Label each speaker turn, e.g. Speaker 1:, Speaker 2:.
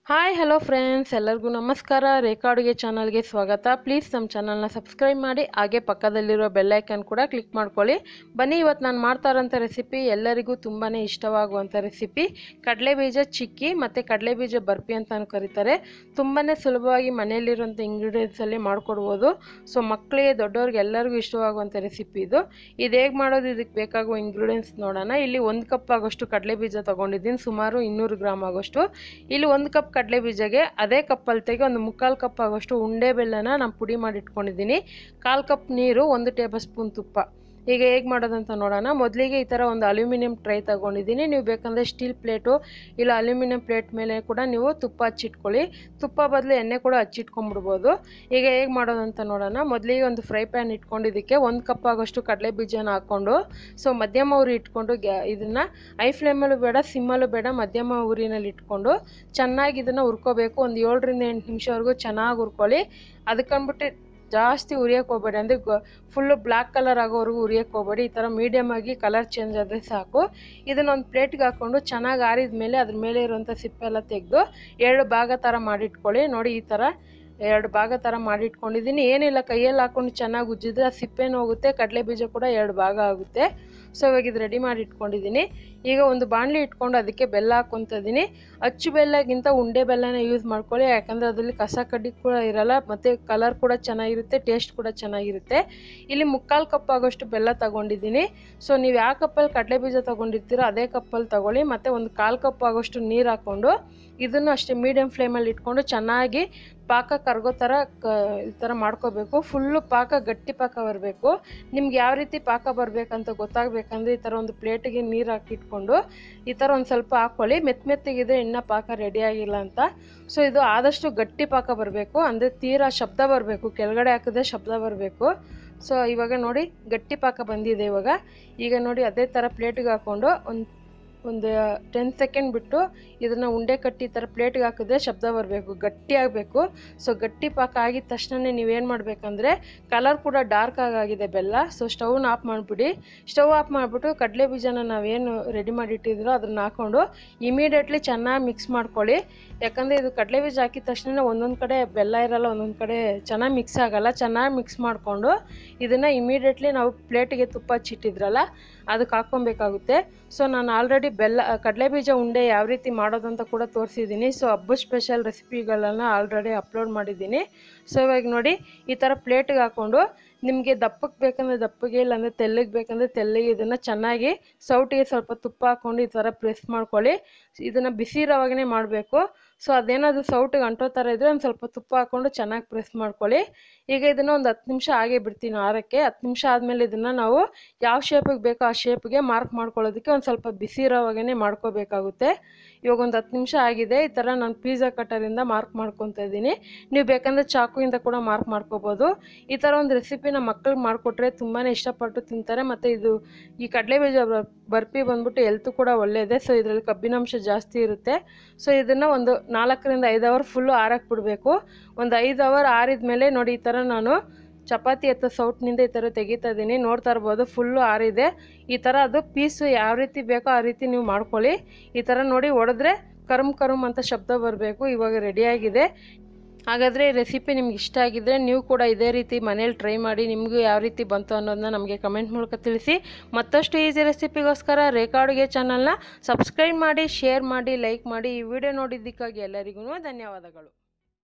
Speaker 1: hi hello friends ಎಲ್ಲರಿಗೂ ನಮಸ್ಕಾರ ರೇಖಾ ಅಡುಗೆ ಚಾನಲ್ಗೆ ಸ್ವಾಗತ ಪ್ಲೀಸ್ ನಮ್ಮ ಚಾನಲ್ನ ಸಬ್ಸ್ಕ್ರೈಬ್ ಮಾಡಿ ಹಾಗೆ ಪಕ್ಕದಲ್ಲಿರೋ ಬೆಲ್ಲೈಕನ್ ಕೂಡ ಕ್ಲಿಕ್ ಮಾಡ್ಕೊಳ್ಳಿ ಬನ್ನಿ ಇವತ್ತು ನಾನು ಮಾಡ್ತಾ ಇರೋಂಥ ರೆಸಿಪಿ ಎಲ್ಲರಿಗೂ ತುಂಬಾ ಇಷ್ಟವಾಗುವಂಥ ರೆಸಿಪಿ ಕಡಲೆಬೀಜ ಚಿಕ್ಕಿ ಮತ್ತು ಕಡಲೆಬೀಜ ಬರ್ಫಿ ಅಂತ ಕರೀತಾರೆ ತುಂಬಾ ಸುಲಭವಾಗಿ ಮನೆಯಲ್ಲಿರುವಂಥ ಇಂಗ್ರೀಡಿಯೆಂಟ್ಸಲ್ಲಿ ಮಾಡ್ಕೊಡ್ಬೋದು ಸೊ ಮಕ್ಕಳಿಗೆ ದೊಡ್ಡವ್ರಿಗೆ ಎಲ್ಲರಿಗೂ ಇಷ್ಟವಾಗುವಂಥ ರೆಸಿಪಿ ಇದು ಇದು ಹೇಗೆ ಮಾಡೋದು ಇದಕ್ಕೆ ಬೇಕಾಗುವ ಇಂಗ್ರೀಡಿಯೆಂಟ್ಸ್ ನೋಡೋಣ ಇಲ್ಲಿ ಒಂದು ಕಪ್ ಆಗೋಷ್ಟು ಕಡಲೆಬೀಜ ತೊಗೊಂಡಿದ್ದೀನಿ ಸುಮಾರು ಇನ್ನೂರು ಗ್ರಾಮ್ ಆಗೋಷ್ಟು ಇಲ್ಲಿ ಒಂದು ಕಪ್ ಕಡಲೆ ಬೀಜಗೆ ಅದೇ ಕಪ್ಪಲ್ಲಿ ತೆಗೆ ಒಂದು ಮುಕ್ಕಾಲು ಕಪ್ ಆಗೋಷ್ಟು ಉಂಡೆ ಬೆಲ್ಲನ ನಾನು ಪುಡಿ ಮಾಡಿ ಇಟ್ಕೊಂಡಿದ್ದೀನಿ ಕಾಲು ಕಪ್ ನೀರು ಒಂದು ಟೇಬಲ್ ಸ್ಪೂನ್ ತುಪ್ಪ ಈಗ ಹೇಗೆ ಮಾಡೋದಂತ ನೋಡೋಣ ಮೊದಲಿಗೆ ಈ ಥರ ಒಂದು ಅಲ್ಯೂಮಿನಿಯಂ ಟ್ರೈ ತಗೊಂಡಿದ್ದೀನಿ ನೀವು ಬೇಕಂದರೆ ಸ್ಟೀಲ್ ಪ್ಲೇಟು ಇಲ್ಲ ಅಲ್ಯೂಮಿನಿಯಂ ಪ್ಲೇಟ್ ಮೇಲೆ ಕೂಡ ನೀವು ತುಪ್ಪ ಹಚ್ಚಿಟ್ಕೊಳ್ಳಿ ತುಪ್ಪ ಬದಲು ಎಣ್ಣೆ ಕೂಡ ಹಚ್ಚಿಟ್ಕೊಂಡ್ಬಿಡ್ಬೋದು ಈಗ ಹೇಗೆ ಮಾಡೋದಂತ ನೋಡೋಣ ಮೊದಲಿಗೆ ಒಂದು ಫ್ರೈ ಪ್ಯಾನ್ ಇಟ್ಕೊಂಡಿದ್ದಕ್ಕೆ ಒಂದು ಕಪ್ ಆಗೋಷ್ಟು ಕಡಲೆ ಬೀಜನ ಹಾಕ್ಕೊಂಡು ಸೊ ಮಧ್ಯಮ ಉರಿ ಇಟ್ಕೊಂಡು ಗ್ಯಾ ಇದನ್ನು ಐ ಫ್ಲೇಮಲ್ಲೂ ಬೇಡ ಸಿಮ್ಮಲ್ಲೂ ಬೇಡ ಮಧ್ಯಮ ಉರಿನಲ್ಲಿ ಇಟ್ಕೊಂಡು ಚೆನ್ನಾಗಿ ಇದನ್ನು ಹುರ್ಕೋಬೇಕು ಒಂದು ಏಳರಿಂದ ಎಂಟು ನಿಮಿಷವರೆಗೂ ಚೆನ್ನಾಗಿ ಹುರ್ಕೊಳ್ಳಿ ಅದಕ್ಕಂದ್ಬಿಟ್ಟು ಜಾಸ್ತಿ ಉರಿಯೋಕೆ ಹೋಗ್ಬೇಡಿ ಅಂದರೆ ಫುಲ್ಲು ಬ್ಲ್ಯಾಕ್ ಕಲರ್ ಆಗೋವರೆಗೂ ಉರಿಯೋಕೆ ಹೋಗ್ಬೇಡಿ ಈ ಥರ ಮೀಡಿಯಮ್ ಆಗಿ ಕಲರ್ ಚೇಂಜ್ ಆದರೆ ಸಾಕು ಇದನ್ನೊಂದು ಪ್ಲೇಟ್ಗೆ ಹಾಕ್ಕೊಂಡು ಚೆನ್ನಾಗಿ ಆರಿದ ಮೇಲೆ ಅದ್ರ ಮೇಲೆ ಇರುವಂಥ ಸಿಪ್ಪೆಲ್ಲ ತೆಗೆದು ಎರಡು ಭಾಗ ಥರ ಮಾಡಿಟ್ಕೊಳ್ಳಿ ನೋಡಿ ಈ ಥರ ಎರಡು ಭಾಗ ಥರ ಮಾಡಿಟ್ಕೊಂಡಿದ್ದೀನಿ ಏನಿಲ್ಲ ಕೈಯಲ್ಲಿ ಹಾಕ್ಕೊಂಡು ಚೆನ್ನಾಗಿ ಉಜ್ಜಿದ್ರೆ ಆ ಸಿಪ್ಪೆನೂ ಹೋಗುತ್ತೆ ಕಡಲೆ ಬೀಜ ಕೂಡ ಎರಡು ಭಾಗ ಆಗುತ್ತೆ ಸೊ ಇವಾಗ ಇದು ರೆಡಿ ಮಾಡಿ ಇಟ್ಕೊಂಡಿದ್ದೀನಿ ಈಗ ಒಂದು ಬಾಣಲಿ ಇಟ್ಕೊಂಡು ಅದಕ್ಕೆ ಬೆಲ್ಲ ಹಾಕ್ಕೊತ ಇದ್ದೀನಿ ಅಚ್ಚು ಬೆಲ್ಲಗಿಂತ ಉಂಡೆ ಬೆಲ್ಲನ ಯೂಸ್ ಮಾಡ್ಕೊಳ್ಳಿ ಯಾಕಂದರೆ ಅದರಲ್ಲಿ ಕಸ ಕಡ್ಡಿ ಕೂಡ ಇರಲ್ಲ ಮತ್ತು ಕಲರ್ ಕೂಡ ಚೆನ್ನಾಗಿರುತ್ತೆ ಟೇಸ್ಟ್ ಕೂಡ ಚೆನ್ನಾಗಿರುತ್ತೆ ಇಲ್ಲಿ ಮುಕ್ಕಾಲು ಕಪ್ ಆಗೋಷ್ಟು ಬೆಲ್ಲ ತಗೊಂಡಿದ್ದೀನಿ ಸೊ ನೀವು ಯಾವ ಕಪ್ಪಲ್ಲಿ ಕಡಲೆ ಬೀಜ ತೊಗೊಂಡಿರ್ತೀರೋ ಅದೇ ಕಪ್ಪಲ್ಲಿ ತಗೊಳ್ಳಿ ಮತ್ತು ಒಂದು ಕಾಲು ಕಪ್ ಆಗೋಷ್ಟು ನೀರು ಹಾಕ್ಕೊಂಡು ಇದನ್ನು ಅಷ್ಟೇ ಮೀಡಿಯಮ್ ಫ್ಲೇಮಲ್ಲಿ ಇಟ್ಕೊಂಡು ಚೆನ್ನಾಗಿ ಪಾಕ ಕರಗೋ ಥರ ಕ ಈ ಥರ ಮಾಡ್ಕೋಬೇಕು ಫುಲ್ಲು ಪಾಕ ಗಟ್ಟಿ ಪಾಕ ಬರಬೇಕು ನಿಮ್ಗೆ ಯಾವ ರೀತಿ ಪಾಕ ಬರಬೇಕಂತ ಗೊತ್ತಾಗಬೇಕಂದ್ರೆ ಈ ಥರ ಒಂದು ಪ್ಲೇಟಿಗೆ ನೀರು ಹಾಕಿಟ್ಕೊಂಡು ಈ ಥರ ಒಂದು ಸ್ವಲ್ಪ ಹಾಕ್ಕೊಳ್ಳಿ ಮೆತ್ತ ಮೆತ್ತಗಿದ್ರೆ ಇನ್ನೂ ಪಾಕ ರೆಡಿ ಆಗಿಲ್ಲ ಅಂತ ಸೊ ಇದು ಆದಷ್ಟು ಗಟ್ಟಿ ಪಾಕ ಬರಬೇಕು ಅಂದರೆ ತೀರಾ ಶಬ್ದ ಬರಬೇಕು ಕೆಳಗಡೆ ಹಾಕಿದ್ರೆ ಶಬ್ದ ಬರಬೇಕು ಸೊ ಇವಾಗ ನೋಡಿ ಗಟ್ಟಿ ಪಾಕ ಬಂದಿದೆ ಇವಾಗ ಈಗ ನೋಡಿ ಅದೇ ಥರ ಪ್ಲೇಟಿಗೆ ಹಾಕ್ಕೊಂಡು ಒಂದು ಒಂದು ಟೆನ್ ಸೆಕೆಂಡ್ ಬಿಟ್ಟು ಇದನ್ನು ಉಂಡೆ ಕಟ್ಟಿ ಈ ಥರ ಪ್ಲೇಟ್ಗೆ ಹಾಕಿದ್ರೆ ಶಬ್ದ ಬರಬೇಕು ಗಟ್ಟಿ ಆಗಬೇಕು ಸೊ ಗಟ್ಟಿ ಪಾಕ ಆಗಿದ ತಕ್ಷಣ ನೀವೇನು ಮಾಡಬೇಕಂದ್ರೆ ಕಲರ್ ಕೂಡ ಡಾರ್ಕ್ ಆಗಿದೆ ಬೆಲ್ಲ ಸೊ ಸ್ಟವ್ನ ಆಫ್ ಮಾಡಿಬಿಡಿ ಸ್ಟವ್ ಆಫ್ ಮಾಡಿಬಿಟ್ಟು ಕಡಲೆ ಬೀಜನ ನಾವೇನು ರೆಡಿ ಮಾಡಿ ಇಟ್ಟಿದ್ರೋ ಅದನ್ನ ಹಾಕ್ಕೊಂಡು ಇಮಿಡಿಯೇಟ್ಲಿ ಚೆನ್ನಾಗಿ ಮಿಕ್ಸ್ ಮಾಡ್ಕೊಳ್ಳಿ ಯಾಕಂದರೆ ಇದು ಕಡಲೆ ಬೀಜ ಹಾಕಿದ ತಕ್ಷಣ ಒಂದೊಂದು ಕಡೆ ಬೆಲ್ಲ ಇರಲ್ಲ ಒಂದೊಂದು ಕಡೆ ಚೆನ್ನಾಗಿ ಮಿಕ್ಸ್ ಆಗಲ್ಲ ಚೆನ್ನಾಗಿ ಮಿಕ್ಸ್ ಮಾಡಿಕೊಂಡು ಇದನ್ನು ಇಮಿಡಿಯೇಟ್ಲಿ ನಾವು ಪ್ಲೇಟಿಗೆ ತುಪ್ಪ ಹಚ್ಚಿಟ್ಟಿದ್ರಲ್ಲ ಅದಕ್ಕೆ ಹಾಕ್ಕೊಬೇಕಾಗುತ್ತೆ ಸೊ ನಾನು ಆಲ್ರೆಡಿ ಬೆಲ್ಲ ಕಡಲೆ ಬೀಜ ಉಂಡೆ ಯಾವ ರೀತಿ ಮಾಡೋದಂತ ಕೂಡ ತೋರಿಸಿದ್ದೀನಿ ಸೊ ಹಬ್ಬ ಸ್ಪೆಷಲ್ ರೆಸಿಪಿಗಳನ್ನು ಆಲ್ರೆಡಿ ಅಪ್ಲೋಡ್ ಮಾಡಿದ್ದೀನಿ ಸೊ ಇವಾಗ ನೋಡಿ ಈ ಥರ ಪ್ಲೇಟಿಗೆ ಹಾಕ್ಕೊಂಡು ನಿಮಗೆ ದಪ್ಪಕ್ಕೆ ಬೇಕಂದರೆ ದಪ್ಪಗೆ ಇಲ್ಲಾಂದರೆ ತೆಳ್ಳಗೆ ಬೇಕಂದರೆ ತೆಳ್ಳಗೆ ಇದನ್ನು ಚೆನ್ನಾಗಿ ಸೌಟಿಗೆ ಸ್ವಲ್ಪ ತುಪ್ಪ ಹಾಕ್ಕೊಂಡು ಈ ಥರ ಪ್ರೆಸ್ ಮಾಡ್ಕೊಳ್ಳಿ ಇದನ್ನು ಬಿಸಿ ಇರೋವಾಗೇ ಮಾಡಬೇಕು ಸೊ ಅದೇನಾದರೂ ಸೌಟಿಗೆ ಅಂಟೋ ಥರ ಇದ್ದರೆ ಒಂದು ಸ್ವಲ್ಪ ತುಪ್ಪ ಹಾಕ್ಕೊಂಡು ಚೆನ್ನಾಗಿ ಪ್ರೆಸ್ ಮಾಡ್ಕೊಳ್ಳಿ ಈಗ ಇದನ್ನು ಒಂದು ಹತ್ತು ನಿಮಿಷ ಹಾಗೆ ಬಿಡ್ತೀನಿ ಆರಕ್ಕೆ ಹತ್ತು ನಿಮಿಷ ಆದಮೇಲೆ ಇದನ್ನು ನಾವು ಯಾವ ಶೇಪಿಗೆ ಬೇಕೋ ಆ ಶೇಪ್ಗೆ ಮಾರ್ಕ್ ಮಾಡ್ಕೊಳ್ಳೋದಕ್ಕೆ ಒಂದು ಸ್ವಲ್ಪ ಬಿಸಿ ಇರೋವಾಗೇ ಮಾಡ್ಕೋಬೇಕಾಗುತ್ತೆ ಇವಾಗ ಒಂದು ಹತ್ತು ನಿಮಿಷ ಆಗಿದೆ ಈ ಥರ ನಾನು ಪಿಜ್ಜಾ ಕಟ್ಟರಿಂದ ಮಾರ್ಕ್ ಮಾಡ್ಕೊತಾ ಇದ್ದೀನಿ ನೀವು ಬೇಕಂದರೆ ಚಾಕುವಿಂದ ಕೂಡ ಮಾರ್ಕ್ ಮಾಡ್ಕೋಬೋದು ಈ ಥರ ಒಂದು ರೆಸಿಪಿನ ಮಕ್ಕಳಿಗೆ ಮಾಡಿಕೊಟ್ರೆ ತುಂಬಾ ಇಷ್ಟಪಟ್ಟು ತಿಂತಾರೆ ಮತ್ತು ಇದು ಈ ಕಡಲೆ ಬೀಜ ಬರ್ಫಿ ಬಂದ್ಬಿಟ್ಟು ಎಲ್ತು ಕೂಡ ಒಳ್ಳೆಯದೇ ಸೊ ಇದರಲ್ಲಿ ಕಬ್ಬಿನಾಂಶ ಜಾಸ್ತಿ ಇರುತ್ತೆ ಸೊ ಇದನ್ನು ಒಂದು ನಾಲ್ಕರಿಂದ ಐದು ಅವರ್ ಫುಲ್ಲು ಆರಕ್ಕೆ ಬಿಡಬೇಕು ಒಂದು ಐದು ಅವರ್ ಆರಿದ ಮೇಲೆ ನೋಡಿ ಈ ಥರ ನಾನು ಚಪಾತಿ ಎತ್ತ ಸೌಟ್ನಿಂದ ಈ ಥರ ತೆಗಿತಾ ಇದ್ದೀನಿ ನೋಡ್ತಾ ಇರ್ಬೋದು ಫುಲ್ಲು ಆರಿದೆ ಈ ಥರ ಅದು ಪೀಸು ಯಾವ ರೀತಿ ಬೇಕೋ ಆ ರೀತಿ ನೀವು ಮಾಡ್ಕೊಳ್ಳಿ ಈ ಥರ ನೋಡಿ ಹೊಡೆದ್ರೆ ಕರುಮ್ ಕರುಮ್ ಅಂತ ಶಬ್ದ ಬರಬೇಕು ಇವಾಗ ರೆಡಿಯಾಗಿದೆ ಹಾಗಾದರೆ ಈ ರೆಸಿಪಿ ನಿಮ್ಗೆ ಇಷ್ಟ ಆಗಿದ್ದರೆ ನೀವು ಕೂಡ ಇದೇ ರೀತಿ ಮನೇಲಿ ಟ್ರೈ ಮಾಡಿ ನಿಮಗೂ ಯಾವ ರೀತಿ ಬಂತು ಅನ್ನೋದನ್ನ ನಮಗೆ ಕಮೆಂಟ್ ಮೂಲಕ ತಿಳಿಸಿ ಮತ್ತಷ್ಟು ಈಸಿ ರೆಸಿಪಿಗೋಸ್ಕರ ರೇಖಾ ಅಡುಗೆ ಚಾನಲ್ನ ಸಬ್ಸ್ಕ್ರೈಬ್ ಮಾಡಿ ಶೇರ್ ಮಾಡಿ ಲೈಕ್ ಮಾಡಿ ಈ ವಿಡಿಯೋ ನೋಡಿದ್ದಕ್ಕಾಗಿ ಎಲ್ಲರಿಗೂ ಧನ್ಯವಾದಗಳು